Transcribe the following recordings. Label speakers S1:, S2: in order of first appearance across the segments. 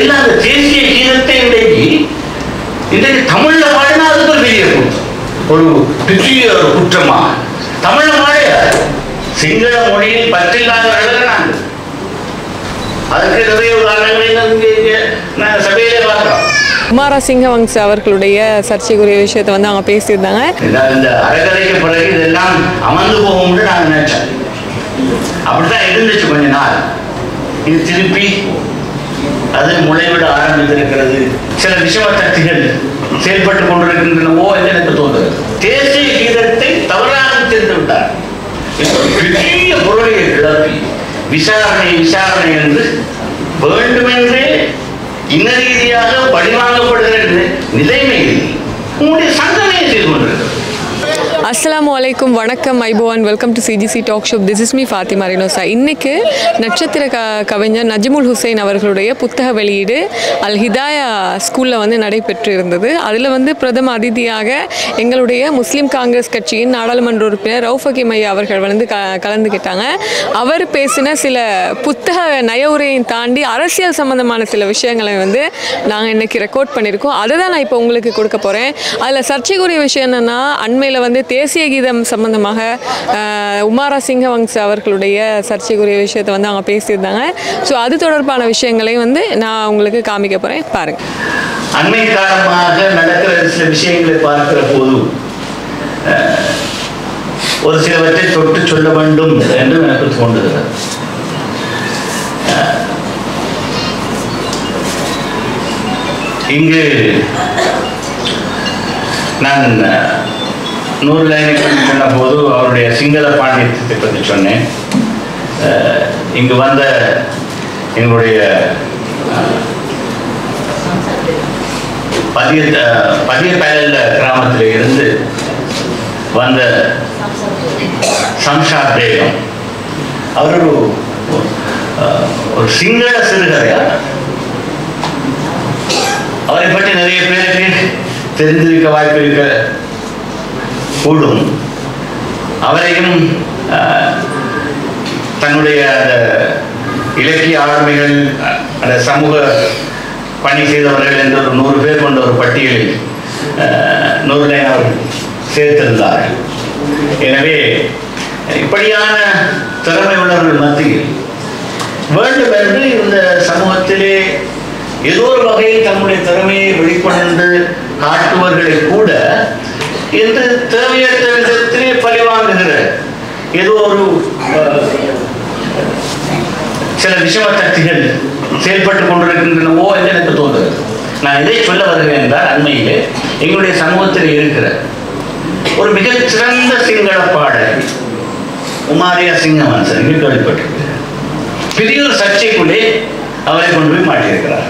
S1: எல்லாம் அந்த தேசிய கீதத்தை இன்றைக்கு இன்றைக்கு தமிழ்ல பாடினா அதுக்கு ஒரு பெரிய குற்றம் ஒரு பெரிய ஒரு குற்றமா தமிழ்ல பாடிய சிங்கள மொழியில் பற்றில்லாதவர்கள் எழுதுறாங்க அதுக்கு நிறைய உதாரணங்களை நான் இங்கே இங்கே நான் சபையிலே பார்க்கிறோம்
S2: குமார சிங்கவங்ஸ் அவர்களுடைய சர்ச்சைக்குரிய விஷயத்தை வந்து அவங்க பேசியிருந்தாங்க
S1: இந்த- இந்த அறகலைக்கு பிறகு இதெல்லாம் அமர்ந்து போகும்னு நான் நினைச்சேன் அப்படித்தான் இருந்துச்சு கொஞ்ச நாள் இது திருப்பி அது முளைவிட ஆரம்பித்திருக்கிறது சில விஷம சக்திகள் செயல்பட்டு கொண்டிருக்கின்றனவோ என்று எனக்கு தோன்றுகிறது தேசிய கீதத்தை தவறாக தெரிந்து விட்டார் இது ஒரு பெரிய பொருளை கிளப்பி விசாரணை விசாரணை என்று வேண்டுமென்றே இன்ன ரீதியாக பழிவாங்கப்படுகிற நி- நிலைமையில் உங்களுடைய சங்கமே செய்து கொண்டிருக்கிறது
S2: அஸ்ஸலாமு அலைக்கும் வணக்கம் ஐபோவான் welcome to CGC talk show this is me Fathima Rinosa இன்னைக்கு நட்சத்திர க கவிஞர் நஜ்முல் ஹுசைன் அவர்களுடைய புத்தக வெளியீடு அல் ஹிதாயா ஸ்கூலில் வந்து நடைபெற்று இருந்தது அதில் வந்து பிரதம அதிதியாக எங்களுடைய முஸ்லீம் காங்கிரஸ் கட்சியின் நாடாளுமன்ற உறுப்பினர் ரவுஃப் ஹக்கீம் ஐயா அவர்கள் வந்து க கலந்துக்கிட்டாங்க அவர் பேசின சில புத்தக நய உரையை தாண்டி அரசியல் சம்பந்தமான சில விஷயங்களை வந்து நாங்கள் இன்னைக்கு ரெக்கார்ட் பண்ணியிருக்கோம் அதை தான் நான் இப்போ உங்களுக்கு கொடுக்க போகிறேன் அதில் சர்ச்சைக்குரிய விஷயம் என்னென்னா அண்மையில் வந்து தேசிய கீதம் சம்பந்தமாக அஹ், உமாரா சிங்கவங்ஸ் அவர்களுடைய சர்ச்சைக்குரிய விஷயத்தை வந்து அவங்க பேசியிருந்தாங்க ஸோ அது தொடர்பான விஷயங்களையும் வந்து நான் உங்களுக்கு காமிக்க போகிறேன் பாருங்கள்
S1: அண்மை காலமாக நடக்கிற சில விஷயங்களை பார்க்கிற போது அஹ், ஒரு சிலவற்றை தொட்டு சொல்ல வேண்டும் என்று எனக்கு தோன்றுகிறது அஹ், இங்கு நான் அஹ், நூறு லைனை பற்றி சொன்ன போது அவருடைய சிங்கள பாண்டியத்தை பற்றி சொன்னேன் அஹ், இங்கு வந்த எங்களுடைய அஹ், பதிய பதிய பயல கிராமத்தில் இருந்து வந்த சம்ஷாத் பேகம் அவர் ஒரு அஹ், ஒரு சிங்கள சிறுகதையாளர் அவரை பற்றி நிறைய பேருக்கு தெரிந்திருக்க வாய்ப்பு இருக்க கூடும் அவரையும் அஹ், தன்னுடைய அந்த இலக்கிய ஆளுமைகள் அஹ், அந்த சமூக பணி செய்தவர்கள் என்ற ஒரு நூறு பேர் கொண்ட ஒரு பட்டியலில் அஹ், நூறு லைன் அவர்கள் சேர்த்திருந்தார்கள் எனவே இப்படியான திறமை உள்ளவர்கள் மத்தியில் வேண்டும் என்று இந்த சமூகத்திலே ஏதோ ஒரு வகையில் தன்னுடைய திறமையை வெளிக்கொண்டு காட்டுவர்களை கூட இன்று தேவையற்ற விதத்திலே பழிவாங்குகிற ஏதோ ஒரு அஹ், சில விஷம சக்திகள் செயல்பட்டு கொண்டிருக்கின்றனவோ என்று எனக்கு தோன்றுகிறது நான் இதை சொல்ல வருகிறேன் என்றால் அண்மையிலே எங்களுடைய சமூகத்தில் இருக்கிற ஒரு மிகச்சிறந்த சிங்கள பாடகி உமாரியா சிங்கமன்சன் என்று கேள்விப்பட்டிருக்கிறேன் பெரிய ஒரு சர்ச்சைக்குள்ளே அவரை கொண்டு போய் மாட்டியிருக்கிறார்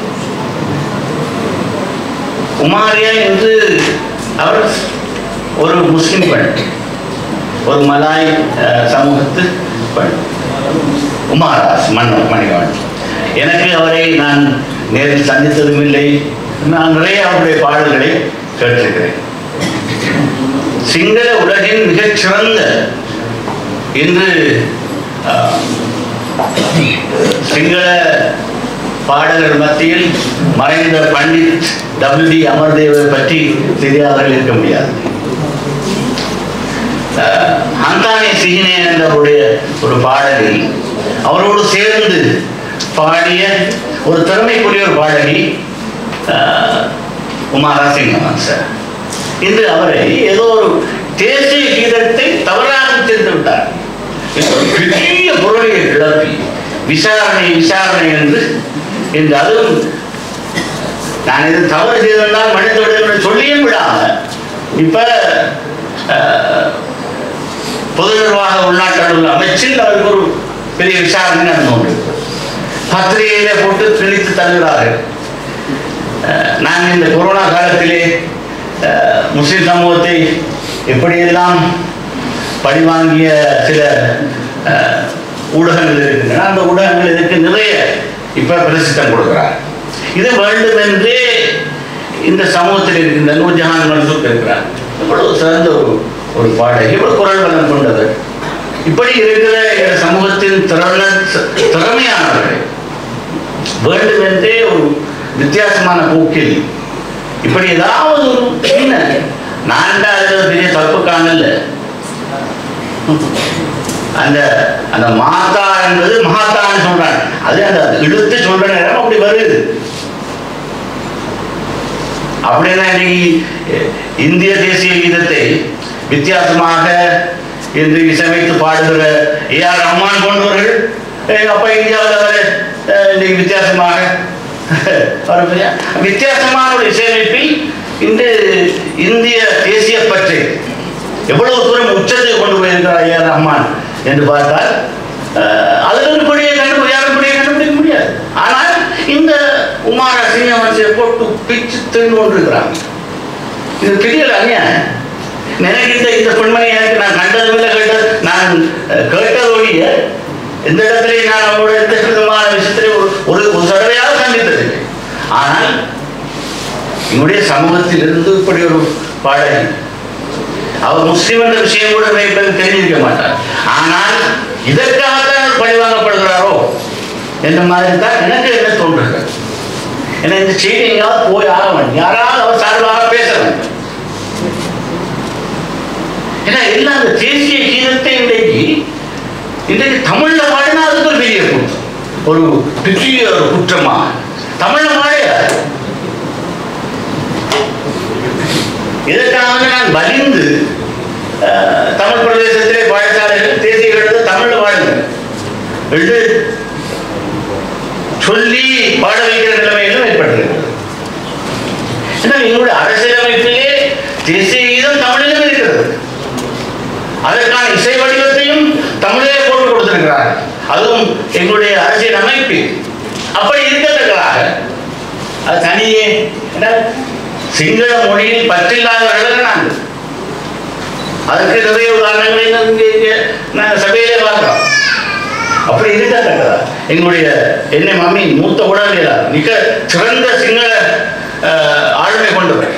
S1: உமாரியா என்று அவர் ஒரு முஸ்லிம் பெண் ஒரு மலாய் அஹ், சமூகத்து பெண் உமாராஸ் மன்னர் மணிகவன் எனக்கு அவரை நான் நேரில் சந்தித்ததும் இல்லை நான் நிறைய அவருடைய பாடல்களை கேட்டிருக்கிறேன் சிங்கள உலகின் மிகச்சிறந்த இன்று அஹ், சிங்கள பாடகர் மத்தியில் மறைந்த பண்டிட் டபிள்யூ டி அமர்தேவை பற்றி தெரியாதவர்கள் இருக்க முடியாது அஹ், ஹந்தானே சிகினே என்றவருடைய ஒரு பாடலில் அவரோடு சேர்ந்து பாடிய ஒரு திறமைக்குரிய ஒரு பாடகி அஹ், உமாரா சிங்கமன் சார் இன்று அவரை ஏதோ ஒரு தேசிய கீதத்தை தவறாக தெரிந்து விட்டார் இது ஒரு பெரிய பொருளை கிளப்பி விசாரணை விசாரணை என்று என்று அதுவும் நான் இது தவறு செய்திருந்தால் மன்னித்து விடுங்கள் என்று சொல்லியும் விடாம இப்ப அஹ், பொது நிர்வாக உள்நாட்டு அலுவலக அமைச்சில் அவருக்கு ஒரு பெரிய விசாரணை நடந்து கொண்டிருக்கிறது பத்திரிகையில போட்டு கிழித்து தள்ளுகிறார்கள் அஹ், நான் இந்த கொரோனா காலத்திலே அஹ், முஸ்லிம் சமூகத்தை எப்படியெல்லாம் பழிவாங்கிய சில அஹ், ஊடகங்கள் இருக்கின்றன அந்த ஊடகங்கள் இதுக்கு நிறைய இப்ப பிரசித்தம் கொடுக்கிறார் இது வேண்டும் என்றே இந்த சமூகத்தில் இருக்கின்ற நூர்ஜஹான் மன்சூர் இருக்கிறார் இவ்வளவு சிறந்த ஒரு ஒரு பாடகி இவ்வளவு குரல் பலம் கொண்டவர் இப்படி இருக்கிற இந்த சமூகத்தின் திறன திறமையானவர்கள் வேண்டும் என்றே ஒரு வித்தியாசமான போக்கில் இப்படி ஏதாவது ஒரு சின்ன நான் தான் அதில் பெரிய தப்பு காணல அந்த அந்த மாதா என்பது மகாத்தான்னு சொல்றாங்க அது அந்த இழுத்து சொல்ற நேரம் அப்படி வருது அப்படின்னா இன்னைக்கு அஹ், இந்திய தேசிய கீதத்தை வித்தியாசமாக என்று இசையமைத்து பாடுகிற ஏ ஆர் ரஹ்மான் போன்றவர்கள் அஹ், அப்ப இந்தியாவில் அவர் அஹ், இன்னைக்கு வித்தியாசமாக வரக்கூடிய வித்தியாசமான ஒரு இசையமைப்பில் இன்று இந்திய தேசிய பற்றை எவ்வளவு தூரம் உச்சத்தை கொண்டு போயிருக்கிறார் ஏ ஆர் ரஹ்மான் என்று பார்த்தால் அஹ், அதில் ஒரு கொடியை கண்டு யாரும் கொடியை கண்டுபிடிக்க முடியாது ஆனால் இந்த உமார சீனிவாசியை போட்டு பிச்சு தின்னு கொண்டிருக்கிறாங்க இது பெரிய ஒரு அநியாயம் எனக்கு இந்த இந்த பெண்மணி எனக்கு நான் கண்டதும் இல்லை கேட்டது நான் அஹ், கேட்டதொழிய எந்த இடத்துலையும் நான் அவங்களோட எந்த விதமான விஷயத்திலே ஒரு ஒரு ஒரு தடவையாவது சந்தித்தது ஆனால் என்னுடைய சமூகத்தில் இருந்து இப்படி ஒரு பாடகி அவர் முஸ்லீம் என்ற விஷயம் கூட இப்ப தெரிஞ்சிருக்க மாட்டார் ஆனால் இதற்காகத்தான் அவர் பழிவாங்கப்படுகிறாரோ என்ற மாதிரி தான் எனக்கு என்ன தோன்றுகிறது ஏன்னா இந்த செய்தி எங்கேயாவது போய் ஆக வேண்டும் யாராவது அவர் சார்பாக பேச வேண்டும் ஏன்னா எல்லாம் அந்த தேசிய கீதத்தை இன்றைக்கு இன்றைக்கு தமிழ்ல பாடினா அதுக்கு ஒரு பெரிய குற்றம் ஒரு பெரிய ஒரு குற்றமா தமிழ்ல பாடையா இதற்காக வந்து நான் வலிந்து அஹ், தமிழ் பிரதேசத்திலே பாடசாலைகள் தேசிய கீதத்தை தமிழ்ல பாடுங்க என்று சொல்லி பாட வைக்கிற நிலைமையிலும் ஏற்பட்டிருக்கிறது ஆனால் எங்களுடைய அரசியலமைப்பிலே தேசிய கீதம் தமிழிலும் இருக்கிறது அதற்கான இசை வடிவத்தையும் தமிழிலே போட்டு கொடுத்திருக்கிறார் அதுவும் எங்களுடைய அரசியல் அமைப்பு அப்படி இருக்கத்தக்கதாக அது தனியே என்ன, சிங்கள மொழியில் பற்றில்லாதவர்கள் நாங்கள் அதற்கு நிறைய உதாரணங்களை நாம் இங்கே இங்கே நாங்கள் சபையிலே பார்க்கிறோம் அப்படி இருக்கத்தக்கதா எங்களுடைய என்னை மம்மி மூத்த உடலியலார் மிக சிறந்த சிங்கள அஹ், ஆளுமை கொண்டவர்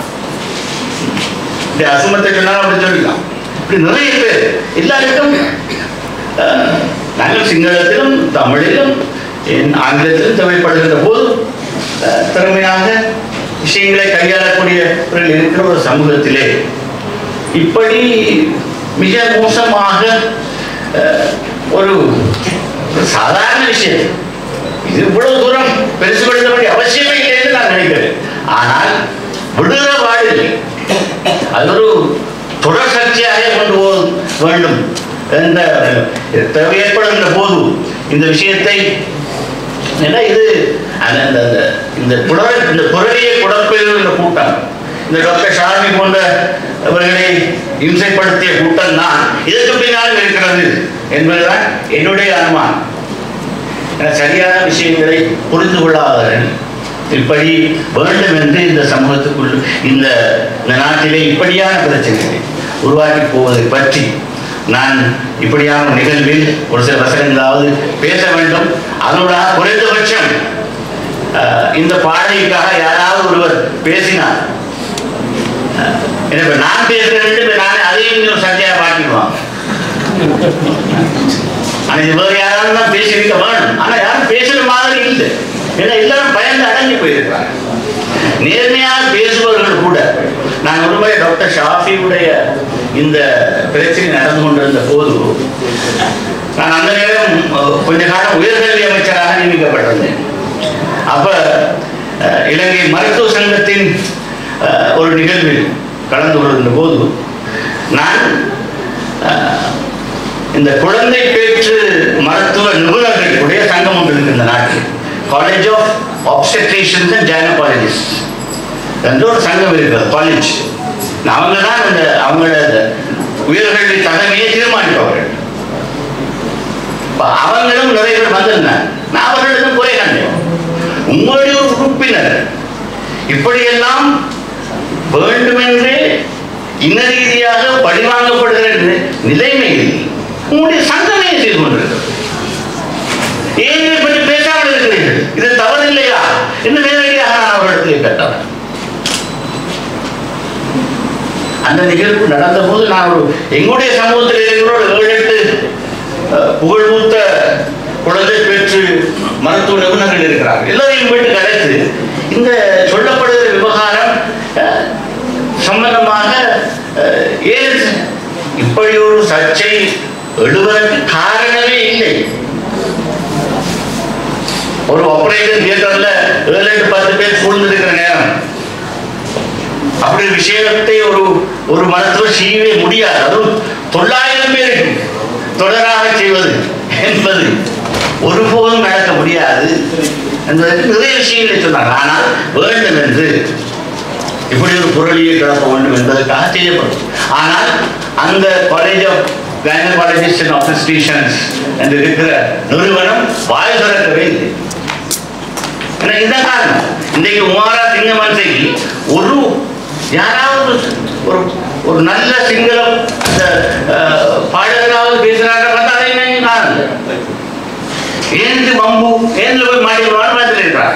S1: இந்த அசுமத்தை சொன்னாலும் அப்படி சொல்லிக்கலாம் இப்படி நிறைய பேர் எல்லாருக்கும் அஹ், நாங்கள் சிங்களத்திலும் தமிழிலும் என் ஆங்கிலத்திலும் தேவைப்படுகின்ற போது அஹ், திறமையாக விஷயங்களை கையாளக்கூடியவர்கள் இருக்கிற ஒரு சமூகத்திலே இப்படி மிக மோசமாக அஹ், ஒரு ஒரு சாதாரண விஷயம் இது இவ்வளவு தூரம் பெருசுபடுத்த வேண்டிய அவசியமே இல்லை என்று நான் நினைக்கிறேன் ஆனால் விடுகிற பாடில்லை அது ஒரு தொடர் சர்ச்சையாக கொண்டு போக வேண்டும் என்ற தேவை ஏற்படுகின்ற போது இந்த விஷயத்தை ஏன்னா இது அந்த அந்த அந்த- இந்த குடல் இந்த குரலியை குடப்பெறுகின்ற கூட்டம் இந்த டாக்டர் ஷாமி போன்றவர்களை இம்சைப்படுத்திய கூட்டம் தான் இதற்கு பின்னாலும் இருக்கிறது என்பதுதான் என்னுடைய அனுமானம் ஏன்னா சரியான விஷயங்களை புரிந்து கொள்ளாதவர்கள் இப்படி வேண்டும் என்று இந்த சமூகத்துக்குள் இந்த இந்த நாட்டிலே இப்படியான பிரச்சனைகளை உருவாக்கி போவதை பற்றி நான் இப்படியான ஒரு நிகழ்வில் ஒரு சில வசனங்களாவது பேச வேண்டும் அதனோட குறைந்தபட்சம் அஹ், இந்த பாடலுக்காக யாராவது ஒருவர் பேசினார் அஹ், எனக்கு நான் பேசுகிறேன் இப்ப நானே அதையும் இன்னும் சர்ச்சையாக மாட்டிடுவான் ஆனா இது வேறு யாராலும் தான் பேசியிருக்க வேணும் ஆனா யாரும் பேசுற மாதிரி இல்லை ஏன்னா எல்லாரும் பயந்து அடங்கி போயிருக்கிறாங்க நேர்மையாக பேசுபவர்கள் கூட நான் ஒருமுறை டாக்டர் ஷாஃபியுடைய இந்த பிரச்சனை நடந்து கொண்டிருந்த போது நான் அந்த நேரம் அஹ், கொஞ்ச காலம் உயர்கல்வி அமைச்சராக நியமிக்கப்பட்டிருந்தேன் அப்ப அஹ், இலங்கை மருத்துவ சங்கத்தின் அஹ், ஒரு நிகழ்வில் கலந்து கொள்கின்ற போது நான் அஹ், இந்த குழந்தை பேற்று மருத்துவ நிபுணர்களுடைய சங்கம் ஒன்று இருக்கு இந்த நாட்டில் college of obstetricians and gynaecologist என்ற ஒரு சங்கம் இருக்கிறது காலேஜ் அவங்க தான் இந்த அவங்களோட இந்த உயர்கல்வி தகமையை தீர்மானிப்பவர்கள் இப்ப அவங்களும் நிறைய பேர் வந்திருந்தாங்க நான் அவர்களிடம் குறை கண்டேன் உங்களுடைய ஒரு உறுப்பினர் இப்படியெல்லாம் வேண்டுமென்றே இன ரீதியாக பழிவாங்கப்படுகிற நி- நிலைமையில் உங்களுடைய சங்கமே செய்து கொண்டிருக்கிறது ஏன் இதை பற்றி பேசாமல் இருக்கிறீர்கள் இது தவறு இல்லையா என்று நேரடியாக நான் அவரிடத்திலே கேட்டவன் அந்த நிகழ்வு நடந்த போது நான் ஒரு எங்களுடைய சமூகத்தில் இருக்கிற ஒரு ஏழு எட்டு அஹ், புகழ்மூத்த குழந்தை பெற்று மருத்துவ நிபுணர்கள் இருக்கிறார்கள் எல்லாரையும் போயிட்டு கலைத்து இந்த சொல்லப்படுகிற விவகாரம் அஹ், சம்பந்தமாக அஹ், ஏன் இப்படி ஒரு சர்ச்சை எழுவதற்கு காரணமே இல்லை ஒரு ஆபரேஷன் தியேட்டர்ல ஏழு எட்டு பத்து பேர் சூழ்ந்திருக்கிற நேரம் அப்படி ஒரு விஷயத்தை ஒரு ஒரு மருத்துவர் செய்யவே முடியாது அதுவும் தொள்ளாயிரம் பேருக்கு தொடராக செய்வது என்பது ஒருபோதும் நடக்க முடியாது என்பதற்கு நிறைய விஷயங்களை சொன்னாங்க ஆனால் வேண்டும் என்று இப்படி ஒரு புரளியை கிளப்ப வேண்டும் என்பதற்காக செய்யப்படும் ஆனால் அந்த college of gynaecologist and obstetricians என்று இருக்கிற நிறுவனம் வாய் திறக்கவே இல்லை ஏன்னா இதுதான் காரணம் இன்றைக்கு உமாரா சிங்கமன்சைக்கு ஒரு யாராவது ஒரு ஒரு நல்ல சிங்களம் அந்த அஹ், பாடகராவது பேசுறாங்க பார்த்தா அதை என்ன காரணம் ஏந்து பம்பு ஏந்தில் போய் மாட்டிடுவான்னு பார்த்துட்டு இருக்கிறாங்க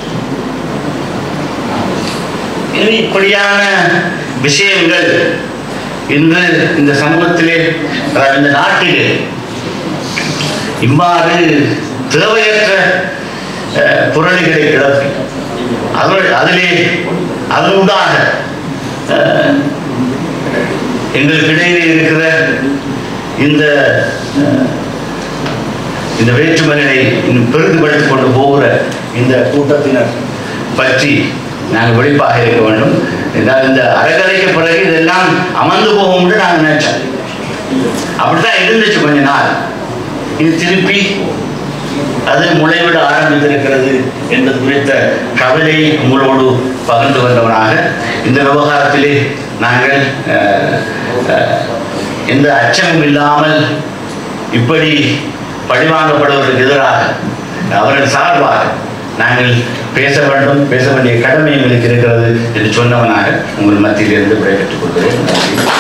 S1: இனி இப்படியான விஷயங்கள் இன்று இந்த சமூகத்திலே அதாவது இந்த நாட்டிலே இவ்வாறு தேவையற்ற அஹ், புரளிகளை கிளப்பி அதில் அதிலே அதனூடாக அஹ், எங்களுக்கு இடையிலே இருக்கிற இந்த அஹ், இந்த வேற்றுமைகளை இன்னும் பெரிதுபடுத்திக் கொண்டு போகிற இந்த கூட்டத்தினர் பற்றி நாங்கள் விழிப்பாக இருக்க வேண்டும் இதான் இந்த அறகலைக்கு பிறகு இதெல்லாம் அமர்ந்து போகும்னு நாங்கள் நினைச்சோம் அப்படித்தான் இருந்துச்சு கொஞ்ச நாள் இது திருப்பி அது முளைவிட ஆரம்பித்திருக்கிறது என்பது குறித்த கவலையை உங்களோடு பகிர்ந்து வந்தவனாக இந்த விவகாரத்திலே நாங்கள் அஹ், அஹ், எந்த அச்சமும் இல்லாமல் இப்படி பழிவாங்கப்படுவதற்கு எதிராக அவர்கள் சார்பாக நாங்கள் பேச வேண்டும் பேச வேண்டிய கடமை எங்களுக்கு இருக்கிறது என்று சொன்னவனாக உங்கள் மத்தியிலிருந்து விடைபெற்றுக் கொள்கிறேன் நன்றி